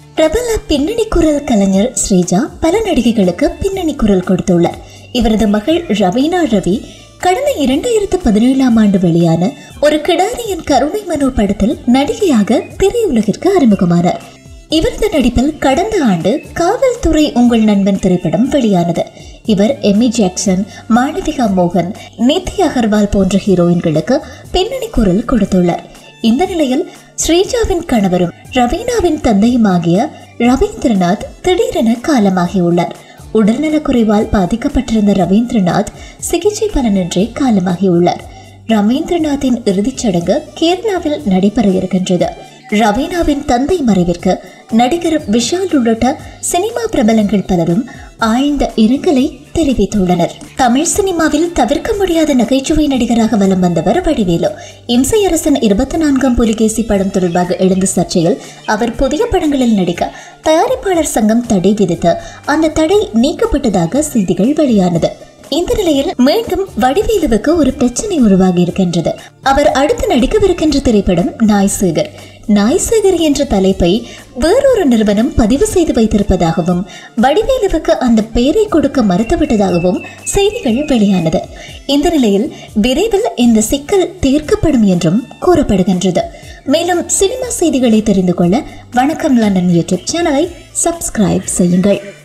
பிரபல பின்னணி குரல் கலைஞர் ஸ்ரீஜா பல நடிகைகளுக்கு பின்னணி குரல் கொடுத்துள்ளார் இவரது மகள் ரவீனா ரவி கடந்த இரண்டாயிரத்து பதினேழாம் ஆண்டு வெளியான ஒரு கிடாரியின் கருணை மனோ படத்தில் நடிகையாக திரையுலகிற்கு அறிமுகமானார் இவரது நடிப்பில் கடந்த ஆண்டு காவல்துறை உங்கள் நண்பன் திரைப்படம் வெளியானது இவர் எம்மி ஜாக்சன் மாளவிகா மோகன் நித்தி அகர்வால் போன்ற ஹீரோயின்களுக்கு பின்னணி குரல் கொடுத்துள்ளார் இந்த நிலையில் ஸ்ரீஜாவின் கணவரும் ரவீனாவின் தந்தையுமாகிய ரவீந்திரநாத் திடீரென காலமாகியுள்ளார் உடல்நலக்குறைவால் பாதிக்கப்பட்டிருந்த ரவீந்திரநாத் சிகிச்சை பலனின்றி காலமாகியுள்ளார் ரவீந்திரநாத்தின் இறுதிச் சடங்கு கேரளாவில் நடைபெற இருக்கின்றது ரவீனாவின் தந்தை மறைவிற்கு நடிகர் விஷால் உள்ளிட்ட சினிமா பிரபலங்கள் பலரும் ஆழ்ந்த இரங்கலை தெரிவித்துள்ளனர் தமிழ் சினிமாவில் தவிர்க்க முடியாத நகைச்சுவை நடிகராக வலம் வந்தவர் வடிவேலு இம்சை அரசன் இருபத்தி நான்காம் புலிகேசி படம் தொடர்பாக எழுந்த சர்ச்சையில் அவர் புதிய படங்களில் நடிக்க தயாரிப்பாளர் சங்கம் தடை விதித்து அந்த தடை நீக்கப்பட்டதாக செய்திகள் வெளியானது இந்த நிலையில் மீண்டும் வடிவேலுவுக்கு ஒரு பிரச்சனை உருவாகி இருக்கின்றது அவர் அடுத்து நடிக்கவிருக்கின்ற திரைப்படம் நாய்சேகர் நாய்சேகர் என்ற தலைப்பை வேறொரு நிறுவனம் பதிவு செய்து வைத்திருப்பதாகவும் வடிவேலுவுக்கு அந்த பெயரை கொடுக்க மறுத்துவிட்டதாகவும் செய்திகள் வெளியானது இந்த நிலையில் விரைவில் இந்த சிக்கல் தீர்க்கப்படும் என்றும் கூறப்படுகின்றது மேலும் சினிமா செய்திகளை தெரிந்து கொள்ள வணக்கம் லண்டன் யூடியூப் சேனலை சப்ஸ்கிரைப் செய்யுங்கள்